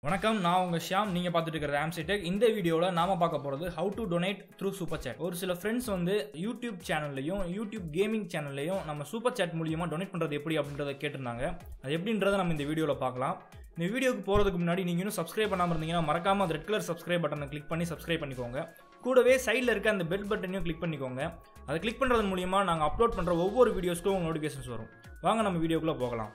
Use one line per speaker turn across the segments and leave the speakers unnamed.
வணக்கம் நான் உங்க ஷியாம் நீங்க பார்த்துட்டு இருக்கிற ஆம்சிடெக் இந்த வீடியோவில் நாம பார்க்க போறது how to donate through super chat ஒரு சில ஃப்ரெண்ட்ஸ் வந்து யூடியூப் சேனல்லையும் யூடியூப் கேமிங் சேனல்லையும் நம்ம சூப்பர் சேட் மூலியமா டொனேட் பண்றது எப்படி அப்படின்றத கேட்டிருந்தாங்க அது எப்படின்றத நம்ம இந்த வீடியோவில் பார்க்கலாம் இந்த வீடியோக்கு போகிறதுக்கு முன்னாடி நீங்கள் இன்னும் சப்ஸ்கிரைப் பண்ணாமல் இருந்தீங்கன்னா மறக்காம அந்த ரெட் கலர் சப்ஸ்கிரைப் பட்டனை கிளிக் பண்ணி சப்ஸ்கிரைப் பண்ணிக்கோங்க கூடவே சைடில் இருக்க அந்த பெல் பட்டனையும் கிளிக் பண்ணிக்கோங்க அதை கிளிக் பண்ணுறது மூலியமா நாங்கள் அப்லோட் பண்ணுற ஒவ்வொரு வீடியோஸ்க்கும் உங்கள் நோட்டிஃபிகேஷன்ஸ் வரும் வாங்க நம்ம வீடியோக்குள்ளே போகலாம்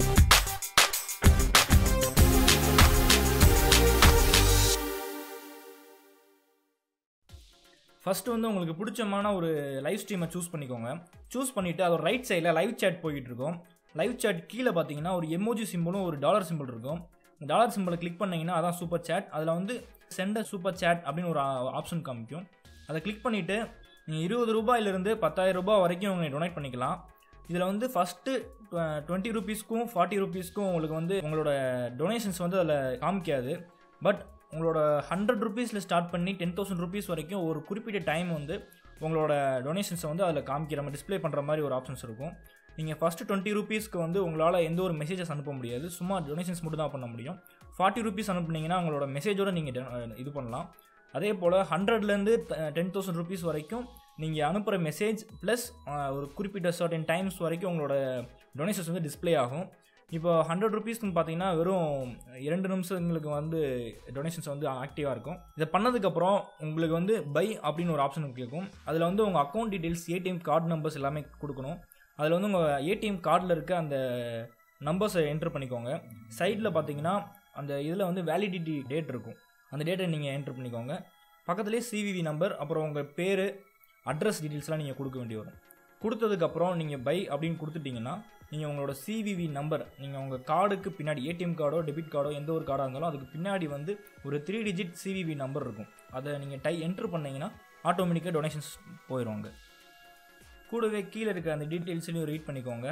ஃபஸ்ட்டு வந்து உங்களுக்கு பிடிச்சமான ஒரு லைவ் ஸ்ட்ரீமை சூஸ் பண்ணிக்கோங்க சூஸ் பண்ணிவிட்டு அதோட ரைட் சைடில் லைவ் சேட் போய்கிட்டு இருக்கும் லைவ் சேட் கீழே பார்த்தீங்கன்னா ஒரு எமோஜி சிம்பிளும் ஒரு டாலர் சிம்பிள் இருக்கும் இந்த டாலர் சிம்பிளை கிளிக் பண்ணிங்கன்னா அதான் சூப்பர் சேட் அதில் வந்து சென்ட சூப்பர் சேட் அப்படின்னு ஒரு ஆப்ஷன் காமிக்கும் அதை கிளிக் பண்ணிவிட்டு நீங்கள் இருபது ரூபாயிலிருந்து பத்தாயிரம் ரூபாய் வரைக்கும் உங்களை டொனேட் பண்ணிக்கலாம் இதில் வந்து ஃபஸ்ட்டு டுவெண்ட்டி ருபீஸ்க்கும் ஃபார்ட்டி ருபீஸ்க்கும் உங்களுக்கு வந்து உங்களோட டொனேஷன்ஸ் வந்து அதில் காமிக்காது பட் உங்களோட ஹண்ட்ரட் ருபீஸில் ஸ்டார்ட் பண்ணி டென் தௌசண்ட் ருபீஸ் வரைக்கும் ஒரு குறிப்பிட்ட டைம் வந்து உங்களோட டொனேஷன்ஸை வந்து அதில் காமிக்கிற மாதிரி டிஸ்ப்ளே பண்ணுற மாதிரி ஒரு ஆப்ஷன்ஸ் இருக்கும் நீங்கள் ஃபஸ்ட்டு டுவெண்ட்டி ருபீஸ்க்கு வந்து உங்களால் எந்த ஒரு மெசேஜஸ் அனுப்ப முடியாது சும்மா டொனேஷன்ஸ் மட்டும் தான் பண்ண முடியும் ஃபார்ட்டி ருபீஸ் அனுப்புனீங்கன்னா உங்களோட மெசேஜோட நீங்கள் இது பண்ணலாம் அதே போல் ஹண்ட்ரட்லேருந்து டென் தௌசண்ட் ருபீஸ் வரைக்கும் நீங்கள் அனுப்புகிற மெசேஜ் ப்ளஸ் ஒரு குறிப்பிட்ட சர்டன் டைம்ஸ் வரைக்கும் உங்களோட டொனேஷன்ஸ் வந்து டிஸ்ப்ளே ஆகும் இப்போ ஹண்ட்ரட் ருபீஸ்க்கு பார்த்தீங்கன்னா வெறும் இரண்டு நிமிஷங்களுக்கு வந்து டொனேஷன்ஸ் வந்து ஆக்டிவாக இருக்கும் இதை பண்ணதுக்கப்புறம் உங்களுக்கு வந்து பை அப்படின்னு ஒரு ஆப்ஷன் கேட்கும் அதில் வந்து உங்கள் account details ATM card numbers எல்லாமே கொடுக்கணும் அதில் வந்து உங்கள் ஏடிஎம் கார்டில் இருக்க அந்த நம்பர்ஸை என்ட்ரு பண்ணிக்கோங்க சைடில் பார்த்தீங்கன்னா அந்த இதில் வந்து வேலிடிட்டி டேட் இருக்கும் அந்த டேட்டை நீங்கள் என்ட்ரு பண்ணிக்கோங்க பக்கத்துலேயே சிவிவி நம்பர் அப்புறம் உங்கள் பேர் அட்ரஸ் டீட்டெயில்ஸ்லாம் நீங்கள் கொடுக்க வேண்டி வரும் கொடுத்ததுக்கப்புறம் நீங்கள் பை அப்படின்னு கொடுத்துட்டிங்கன்னா நீங்கள் உங்களோட சிவிவி நம்பர் நீங்கள் உங்கள் கார்டுக்கு பின்னாடி ஏடிஎம் கார்டோ டெபிட் கார்டோ எந்த ஒரு கார்டாக இருந்தாலும் அதுக்கு பின்னாடி வந்து ஒரு த்ரீ டிஜிட் சிவிவி நம்பர் இருக்கும் அதை நீங்கள் டை என்ட்ரு பண்ணிங்கன்னா ஆட்டோமேட்டிக்காக டொனேஷன்ஸ் போயிடுவாங்க கூடவே கீழே இருக்க அந்த டீட்டெயில்ஸ்லையும் ரீட் பண்ணிக்கோங்க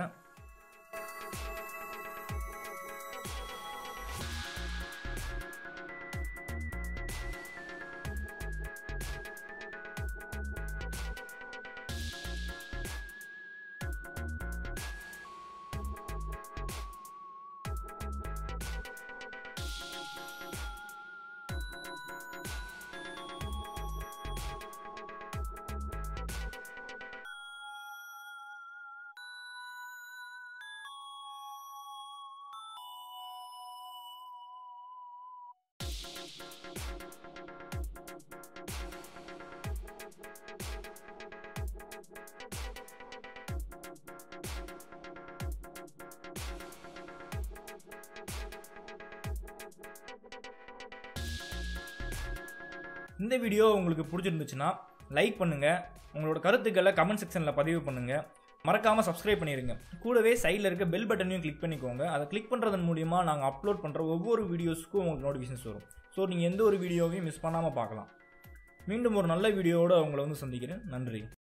இந்த வீடியோ உங்களுக்கு பிடிச்சிருந்துச்சுன்னா லைக் பண்ணுங்கள் உங்களோட கருத்துக்களை கமெண்ட் செக்ஷனில் பதிவு பண்ணுங்கள் மறக்காமல் சப்ஸ்கிரைப் பண்ணிடுங்க கூடவே சைடில் இருக்க பெல் பட்டனையும் கிளிக் பண்ணிக்கோங்க அதை கிளிக் பண்ணுறதன் மூலிமா நாங்கள் அப்லோட் பண்ணுற ஒவ்வொரு வீடியோஸ்க்கும் உங்களுக்கு நோட்டிஃபிகேஷன்ஸ் வரும் ஸோ நீங்கள் எந்த ஒரு வீடியோவையும் மிஸ் பண்ணாமல் பார்க்கலாம் மீண்டும் ஒரு நல்ல வீடியோவோடு உங்களை வந்து சந்திக்கிறேன் நன்றி